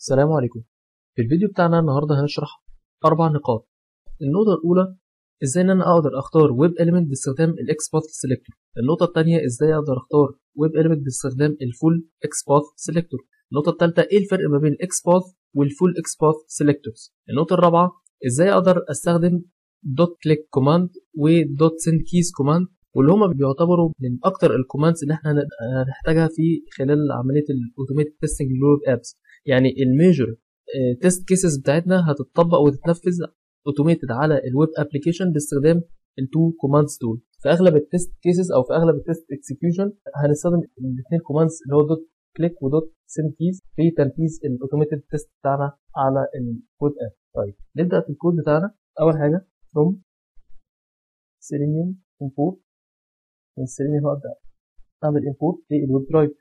السلام عليكم في الفيديو بتاعنا النهارده هنشرح اربع نقاط النقطه الاولى ازاي ان انا اقدر اختار ويب اليمنت باستخدام الاكس باث سيلكتور النقطه الثانيه ازاي اقدر اختار ويب اليمنت باستخدام الفول اكس باث سيلكتور النقطه الثالثه ايه الفرق ما بين الاكس باث والفول اكس باث سيلكتورز النقطه الرابعه ازاي اقدر استخدم دوت كليك كوماند ودوت سند كيز كوماند واللي هما بيعتبروا من اكتر الكوماندز اللي احنا هنحتاجها في خلال عمليه الاوتوميتد تيستنج للويب ابس يعني الميجر تيست كيسز بتاعتنا هتطبق وتتنفذ اوتوميتد على الويب ابلكيشن باستخدام التو كوماندز دول في اغلب التيست كيسز او في اغلب التيست اكسكيوشن هنستخدم الاثنين كوماندز اللي هو دوت كليك ودوت سند كيز في تنفيذ الاوتوميتد تيست بتاعنا على الويب اب طيب نبدا في الكود بتاعنا اول حاجه from selenium import من selenium هبدا اعمل import للويب درايف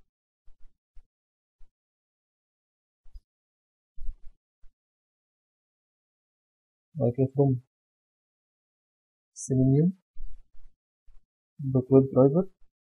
بعد كده from selenium دوت ويب درايفر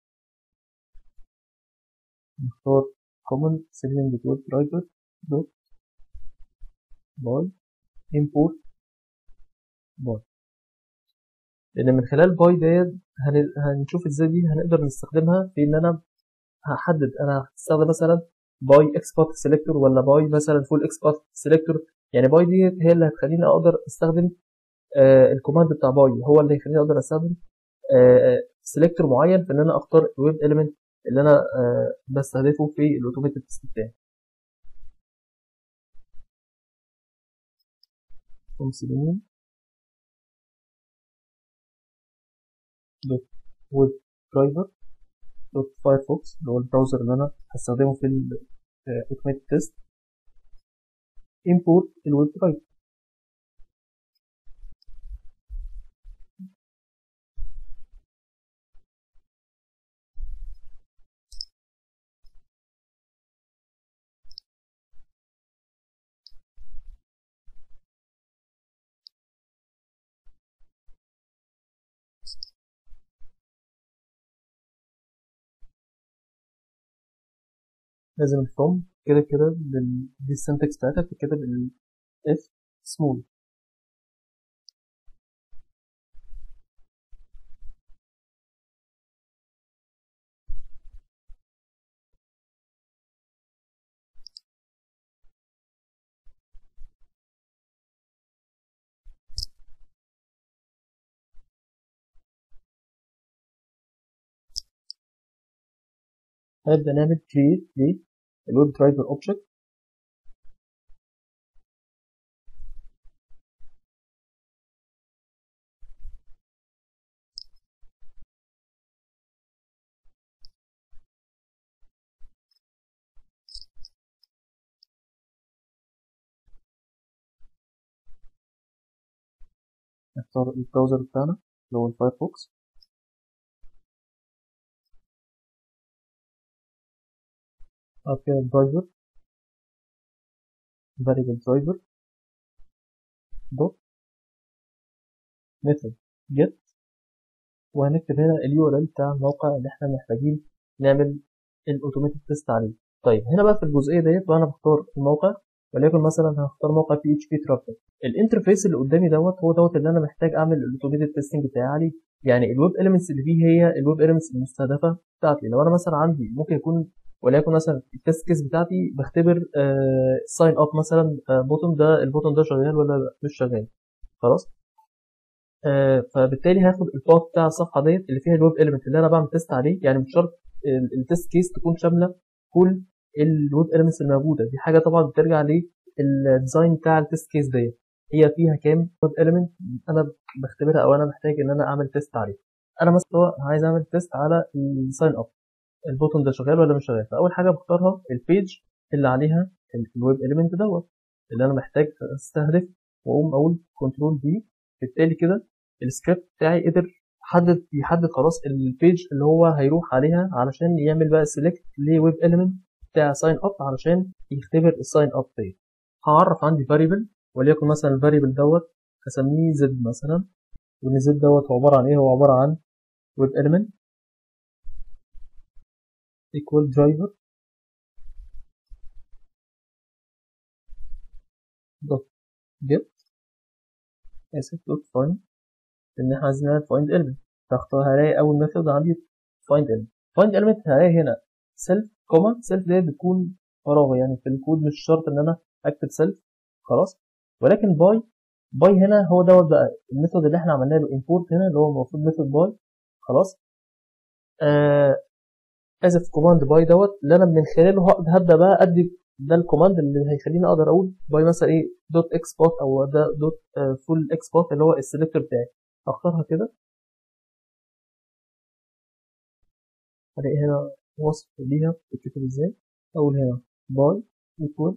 نختار common selenium دوت ويب درايفر دوت باي import باي لان من خلال باي ديت هنشوف ازاي دي هنقدر نستخدمها في ان انا هحدد انا هستخدم مثلا باي اكسبورت سيلكتور ولا باي مثلا فول اكسبورت سيلكتور يعني باي دي هي اللي هتخليني اقدر استخدم آه الكوماند بتاع باي هو اللي هيخليني اقدر استخدم آه سيلكتور معين في ان انا اختار الويب اليمنت اللي انا آه بستهدفه في الاوتوميتد تيست بتاعي سليمين دوت ويب درايفر دوت فايرفوكس اللي هو البراوزر اللي انا هستخدمه في الاوتوميتد تيست import الويب درايفر لازم الفروم كده كده دي السنتكس بتاعتها بتتكتب ال f small هنبدأ نعمل create للويب درايفر اوبجكت نختار البراوزر بتاعنا اللي هو الفايرفوكس بعد كده الدرايفر variable driver دوت method get وهنكتب هنا اليو ار ال بتاع الموقع اللي احنا محتاجين نعمل الاوتوماتيك تيست عليه طيب هنا بقى في الجزئيه ديت وانا بختار الموقع وليكن مثلا هختار موقع بي اتش بي ترافيك الانترفيس اللي قدامي دوت هو دوت اللي انا محتاج اعمل الاوتوماتيك تيستنج بتاعي عليه يعني الويب اليمنتس اللي فيه هي الويب اليمنتس المستهدفه بتاعتي لو انا مثلا عندي ممكن يكون وليكن مثلا التست كيس بتاعتي بختبر ساين اب مثلا بوتون ده البوتون ده شغال ولا مش شغال خلاص آه فبالتالي هاخد الباث بتاع الصفحه ديت اللي فيها الويب اليمنت اللي انا بعمل تيست عليه يعني مش شرط التست كيس تكون شامله كل الويب اليمنتس الموجوده دي حاجه طبعا بترجع للديزاين بتاع التست كيس ديت هي فيها كام ويب اليمنت انا بختبرها او انا محتاج ان انا اعمل تيست عليه انا مثلا عايز اعمل تيست على الساين اب البوتون ده شغال ولا مش شغال فاول حاجه بختارها البيج اللي عليها الويب اليمنت دوت اللي انا محتاج استهدف واقوم اقول كنترول بي بالتالي كده السكريبت بتاعي قدر يحدد يحدد خلاص البيج اللي هو هيروح عليها علشان يعمل بقى سيلكت لويب اليمنت بتاع ساين اب علشان يختبر الساين اب ديت هعرف عندي فاريبل وليكن مثلا الفاريبل دوت هسميه زد مثلا وان زد دوت عباره عن ايه هو عباره عن ويب element equal driver دوت جيت اسف دوت فايند ان احنا عايزين نعمل فايند element فاختار هلاقي اول ميثود عندي find element find element هلاقي هنا self كوما self ديت بتكون فراغ يعني في الكود مش شرط ان انا اكتب self خلاص ولكن باي باي هنا هو دوت بقى الميثود اللي احنا عملنا له import هنا اللي هو المفروض ميثود باي خلاص آه اسف كوماند باي دوت اللي انا من خلاله هبدا بقى ادي ده الكوماند اللي هيخليني اقدر اقول باي مثلا ايه دوت اكسبورت او ده دوت فول اكسبورت اللي هو السلكتور بتاعي اختارها كده الاقي هنا وصف ليها بتتكتب ازاي اقول هنا باي equal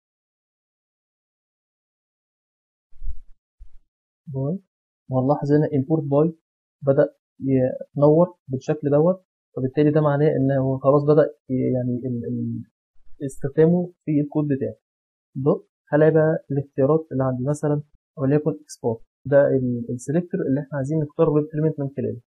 باي وهنلاحظ هنا import باي بدأ ينور بالشكل دوت فبالتالي ده معناه ان هو خلاص بدأ يعني ال ال استخدامه في الكود بتاعي دوت هلاقي بقى الاختيارات اللي عندي مثلا وليكن export ده السلكتور اللي احنا عايزين نختار ويب element من خلاله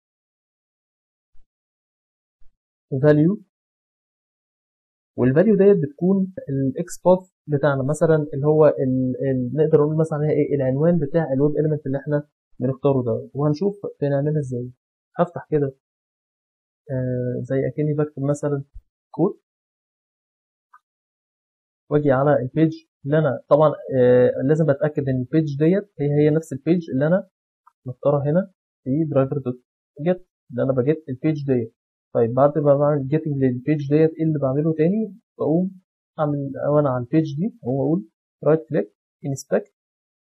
value والفاليو ديت بتكون الاكسبورت بتاعنا مثلا اللي هو ال ال نقدر نقول مثلا هي ايه العنوان بتاع الويب اليمنت اللي احنا بنختاره ده وهنشوف بنعملها ازاي هفتح كده آه زي اكني بكتب مثلا كود واجي على البيج اللي انا طبعا آه لازم اتاكد ان البيج ديت هي هي نفس البيج اللي انا مختارها هنا في درايفر دوت جيت اللي انا بجيت البيج ديت طيب بعد ما بعمل جيتنج للبيج ديت ايه اللي بعمله تاني بقوم اعمل وانا على البيج دي اقوم اقول رايت كليك انسبكت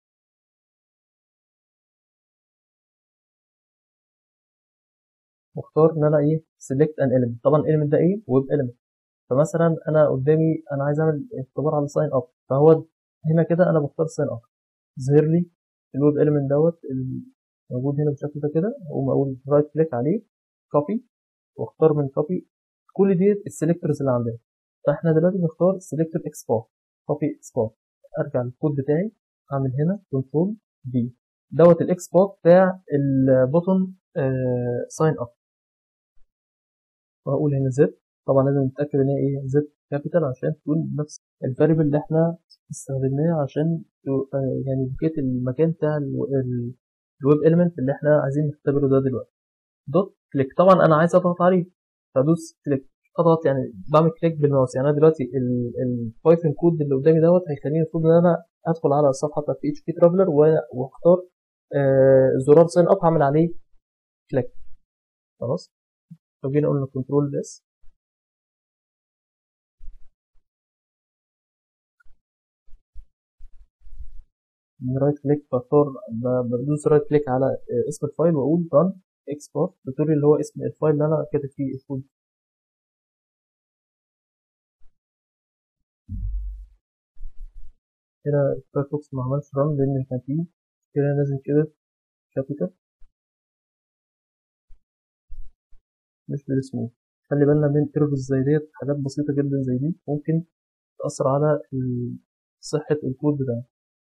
واختار ان انا ايه سيلكت ان element طبعا element ده ايه ويب element فمثلا انا قدامي انا عايز اعمل اختبار على ساين اب فهو هنا كده انا بختار ساين اب ظهر لي الويب element دوت موجود هنا بالشكل ده كده اقوم اقول رايت كليك عليه كوبي واختار من كوبي كل ديت السلكتورز اللي عندنا فاحنا دلوقتي بنختار سلكتور اكسبورت كوبي اكسبورت ارجع للكود بتاعي اعمل هنا كنترول دي دوت الاكسبورت بتاع البوتون ساين اب وهقول هنا زد طبعا لازم نتاكد ان هي ايه زد كابيتال عشان تكون نفس الفاريبل اللي احنا استخدمناه عشان يعني بكيت المكان بتاع الويب اليمنت اللي احنا عايزين نختبره ده دلوقتي دوت كليك طبعا انا عايز اضغط عليه فادوس كليك اضغط يعني بعمل كليك بالماوس يعني انا دلوقتي البايثون كود اللي قدامي دوت هيخليني المفروض ان انا ادخل على الصفحه بتاعت اتش بي ترافلر واختار آه زرار ساين اب هعمل عليه كليك خلاص لو جينا قلنا كنترول اس رايت كليك بختار بدوس رايت كليك على اسم الفايل واقول run export بتقول اللي هو اسم الفايل اللي انا كاتب فيه الكود هنا الفايرفوكس ما عملش ران لان كان فيه كده نازل كده كابيتال مش بالاسمه خلي بالنا من ايرورز زي ديت حاجات بسيطة جدا زي دي ممكن تأثر على صحة الكود بتاعك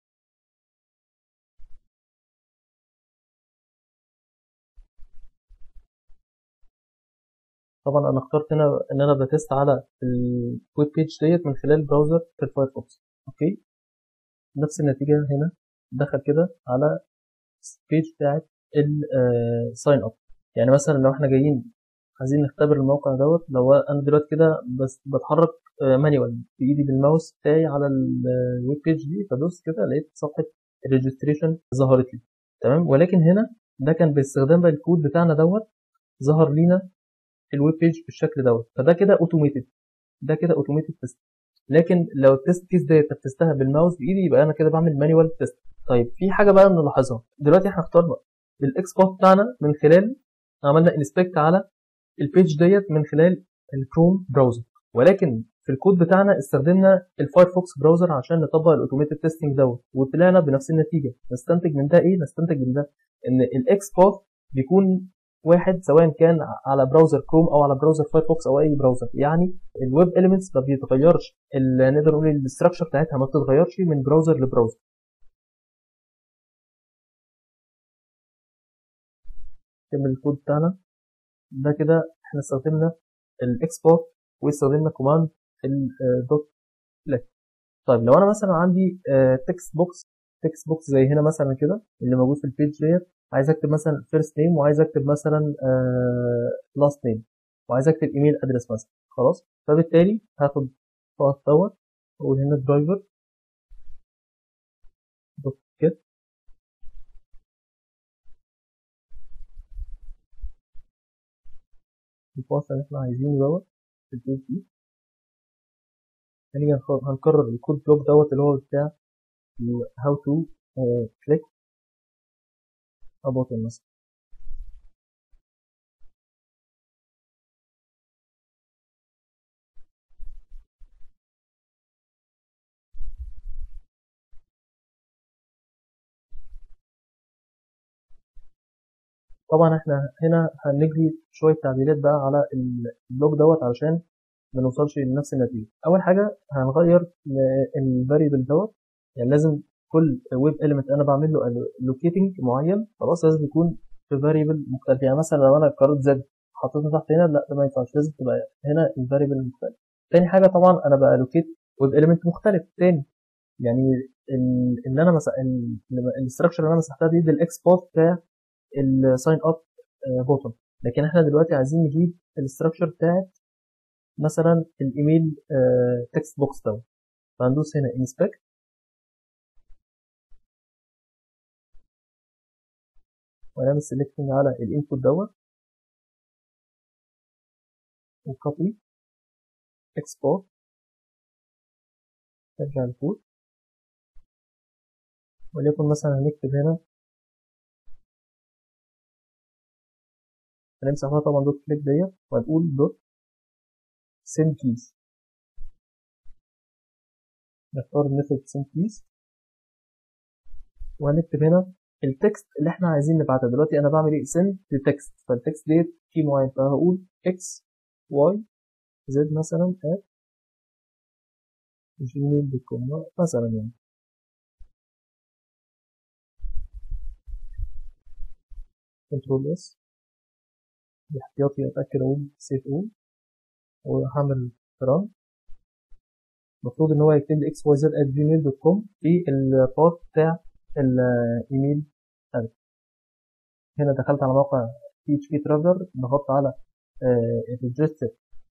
طبعا انا اخترت هنا ان انا بتست على الويب بيج ديت من خلال براوزر في الفايرفوكس اوكي نفس النتيجة هنا دخل كده على البيج بتاعت الساين اب يعني مثلا لو احنا جايين عايزين نختبر الموقع دوت لو انا دلوقتي كده بس بتحرك مانيوال بايدي بالماوس بتاعي على الويب بيج دي فدوس كده لقيت صفحه الريجستريشن ظهرت لي تمام ولكن هنا ده كان باستخدام بقى الكود بتاعنا دوت ظهر لينا الويب بيج بالشكل دوت فده كده اوتوميتد ده كده اوتوميتد تيست لكن لو التست كيس ديت تستها بالماوس بايدي يبقى انا كده بعمل مانيوال تيست طيب في حاجه بقى نلاحظها دلوقتي احنا اخترنا الاكسبورت بتاعنا من خلال عملنا انسبكت على البيج ديت من خلال الكروم براوزر ولكن في الكود بتاعنا استخدمنا الفايرفوكس براوزر عشان نطبق الاوتوميتد تيستنج دوت وطلعنا بنفس النتيجه نستنتج من ده ايه نستنتج من ده ان الاكسبورت بيكون واحد سواء كان على براوزر كروم او على براوزر فايرفوكس او اي براوزر يعني الويب اليمنتس ما بيتغيرش نقدر نقول الاستراكشر بتاعتها ما بتتغيرش من براوزر لبراوزر نكمل الكود بتاعنا ده كده احنا استخدمنا الاكسبورت واستخدمنا كوماند الدوت كليك طيب لو انا مثلا عندي تكست بوكس تكست بوكس زي هنا مثلا كده اللي موجود في البيج ديت عايز اكتب مثلا فيرست نيم وعايز اكتب مثلا لاست نيم وعايز اكتب ايميل ادرس مثلا خلاص فبالتالي هاخد الباث دوت واقول هنا درايفر دوت جيت الباث اللي احنا عايزينه دوت في البيج دي هنيجي هنكرر الكود بلوك دوت اللي هو بتاع how to uh, click a button مثلا طبعا احنا هنا هنجري شوية تعديلات بقى على البلوك دوت علشان ما نوصلش لنفس النتيجة أول حاجة هنغير الفاريبل دوت يعني لازم كل ويب اليمنت انا بعمل له لوكيتنج معين خلاص لازم يكون في فاريبل مختلف يعني مثلا لو انا قررت زد حطيتها تحت هنا لا ده ما ينفعش لازم تبقى هنا الفاريبل مختلف تاني حاجه طبعا انا بالوكيت ويب اليمنت مختلف تاني يعني اللي انا مسح الاستراكشر اللي انا مسحتها دي, دي الاكسبورت بتاع الساين اب بوتن لكن احنا دلوقتي عايزين نجيب الاستراكشر بتاعت مثلا الايميل تكست بوكس دوت فهندوس هنا انسبكت ونعمل سيلكتنج على الانبوت دوت وكوبي اكسبورت نرجع الكود وليكن مثلا هنكتب هنا هنمسح بقى طبعا دوت كليك ديت وهنقول دوت سين كيز نختار الميثود سين كيز وهنكتب هنا التكست اللي احنا عايزين نبعتها دلوقتي انا بعمل ايه سند لتكست فالتكست ديت كي معين فهقول اكس واي زد مثلا ات جيميل دوت كوم مثلا يعني كنترول اس باحتياطي اتاكد اقول سيف اول وهعمل ران المفروض ان هو يكتب لي اكس واي زد ات جيميل دوت كوم في الباث بتاع الايميل ادرس هنا دخلت على موقع بي اتش بي ترافلر ضغطت على الريجستر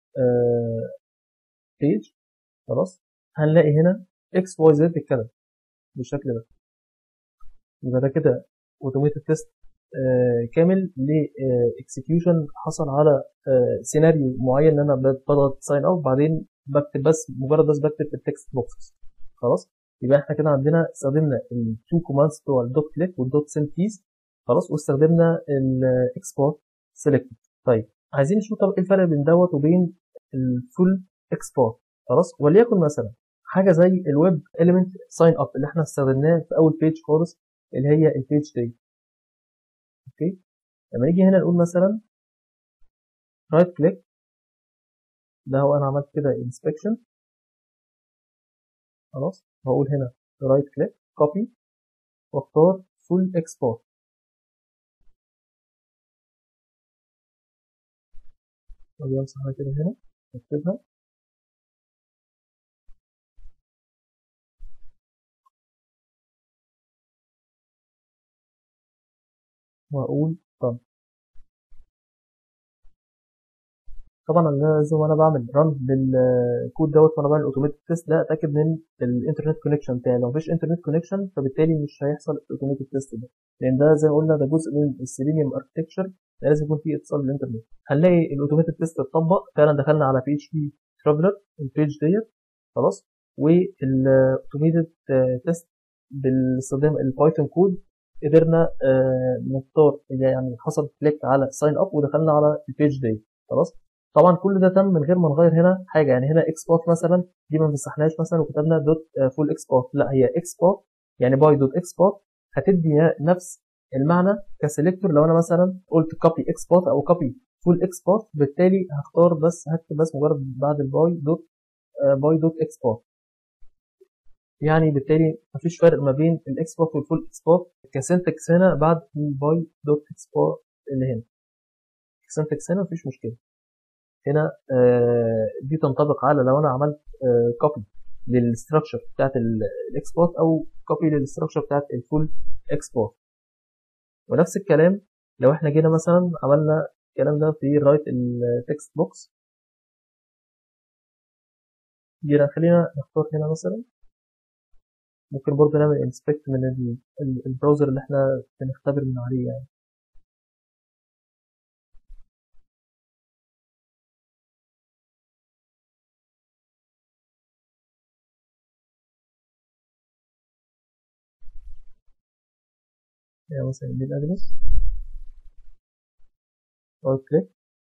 بيج خلاص هنلاقي هنا اكس واي زد اتكتب بالشكل ده يبقى ده كده اوتوميتد تيست كامل لاكسكيوشن حصل على سيناريو معين ان انا بضغط ساين اوت بعدين بكتب بس مجرد بس بكتب في التكست بوكس خلاص يبقى احنا كده عندنا استخدمنا التو كوماندز بتوع الدوت كليك والدوت سيند كيز خلاص واستخدمنا الاكسبورت سيلكت طيب عايزين نشوف طب ايه الفرق بين دوت وبين الفول اكسبورت خلاص وليكن مثلا حاجه زي الويب اليمنت ساين اب اللي احنا استخدمناه في اول بيج خالص اللي هي البيج دي اوكي لما نيجي هنا نقول مثلا رايت كليك ده هو انا عملت كده انسبكشن خلاص وهقول هنا رايت كليك كوبي واختار فول اكسبورت واجي امسحها كده هنا اكتبها واقول طب طبعا انا لازم وانا بعمل ران للكود دوت وانا بعمل اوتوميتد تيست ده اتاكد من الانترنت كونكشن بتاعي لو مفيش انترنت كونكشن فبالتالي مش هيحصل الاوتوميتد تيست ده لان ده زي ما قلنا ده جزء من السيلينيوم اركتكتشر لازم يكون فيه اتصال بالانترنت هنلاقي الاوتوميتد تيست اتطبق فعلا دخلنا على بي اتش بي ترافلر البيج ديت خلاص والاوتوميتد تيست باستخدام البايثون كود قدرنا نختار يعني حصل كليك على ساين اب ودخلنا على البيج ديت خلاص طبعا كل ده تم من غير ما نغير هنا حاجه يعني هنا اكسبورت مثلا دي ما مسحناش مثلا وكتبنا دوت فول اكسبورت لا هي اكسبورت يعني باي دوت اكسبورت هتدي نفس المعنى كسيلكتور لو انا مثلا قلت كوبي اكسبورت او كوبي فول اكسبورت بالتالي هختار بس هكتب بس مجرد بعد الباي دوت باي دوت اكسبورت يعني بالتالي مفيش فرق ما بين الاكسبورت والفول اكسبورت كسنتكس هنا بعد الباي دوت اكسبورت اللي هنا كسنتكس هنا مفيش مشكله هنا دي تنطبق على لو انا عملت كوبي للستراكشر بتاعت الاكسبورت او كوبي للستراكشر بتاعت الفول اكسبورت ونفس الكلام لو احنا جينا مثلا عملنا الكلام ده في رايت التكست بوكس جينا خلينا نختار هنا مثلا ممكن برضه نعمل انسبكت من البراوزر اللي احنا بنختبر من عليه يعني يعني مثلا دي الادرس رايت كليك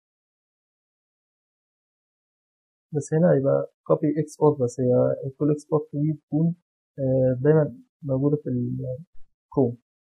بس هنا يبقى كوبي اكسبورت بس هي الفول اكسبورت دي بتكون دايما موجودة في الكروم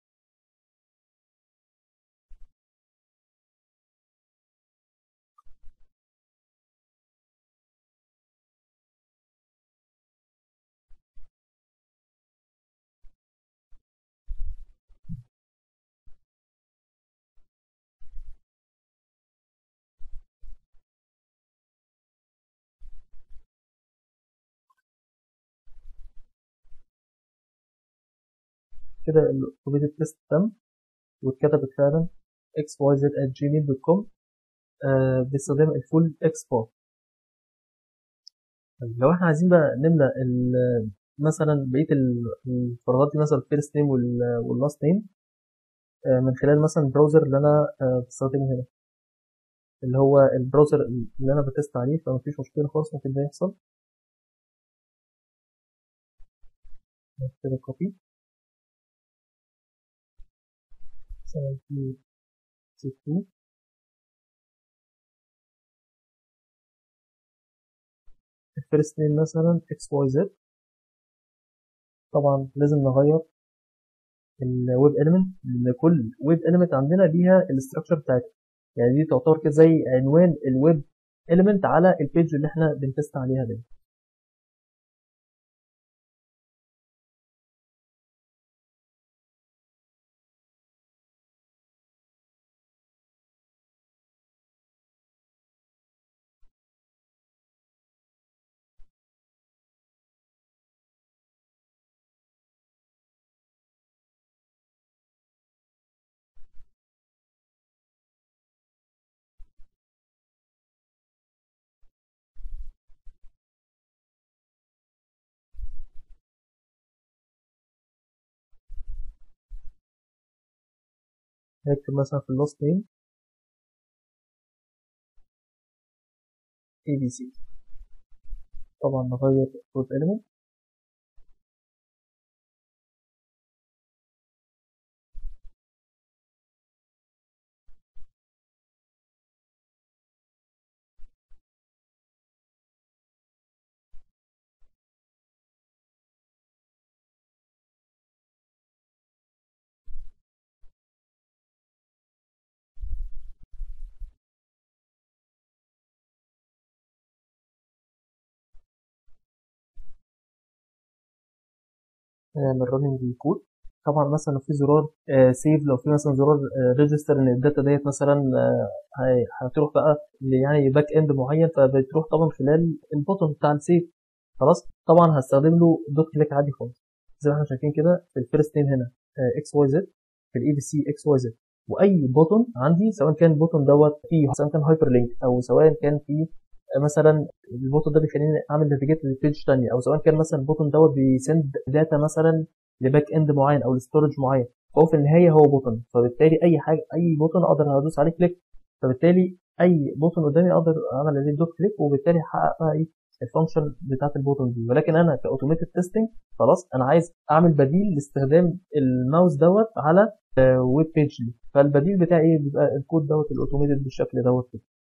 كده الاوتوميتد تيست تم واتكتبت فعلا xyz at gmail.com آه باستخدام الفول اكسبورت لو احنا عايزين بقى نملى مثلا بقيه الفراغات دي مثلا الفيرست نيم واللاست نيم آه من خلال مثلا البراوزر اللي انا آه بستخدمه هنا اللي هو البراوزر اللي انا بتست عليه فمفيش مشكله خالص ممكن ده يحصل كده كوبي مثلا في ستين الفيرست نيم مثلا اكس واي زد طبعا لازم نغير الويب اليمنت لان كل ويب اليمنت عندنا ليها الاستراكشر بتاعتها يعني دي تعتبر كده زي عنوان الويب اليمنت على البيج اللي احنا بنتست عليها دي نكتب مثلا في اللاست نيم ABC طبعا نغير الروت element نعمل رننج للكود طبعا مثلا لو في زرار سيف لو في مثلا زرار ريجستر ان الداتا ديت مثلا هتروح بقى يعني باك اند معين فبتروح طبعا خلال البوتن بتاع السيف خلاص طبعا هستخدم له دوت كليك عادي خالص زي ما احنا شايفين كده في الفيرست نيم هنا اكس واي زد في الاي بي سي اكس واي زد واي بوتن عندي سواء كان البوتن دوت فيه سواء كان هايبر لينك او سواء كان فيه مثلا البوتن ده بيخليني اعمل نافيجيت لبيج ثانيه او سواء كان مثلا البوتن دوت بيسند داتا مثلا لباك اند معين او لستورج معين فهو في النهايه هو بوتن فبالتالي اي حاجه اي بوتن اقدر ادوس عليه كليك فبالتالي اي بوتن قدامي اقدر اعمل عليه دوت كليك وبالتالي احقق بقى ايه الفانكشن بتاعت البوتن دي ولكن انا كاوتوميتد تيستنج خلاص انا عايز اعمل بديل لاستخدام الماوس دوت على ويب بيج دي فالبديل بتاعي ايه بيبقى الكود دوت الاوتوميتد بالشكل دوت كده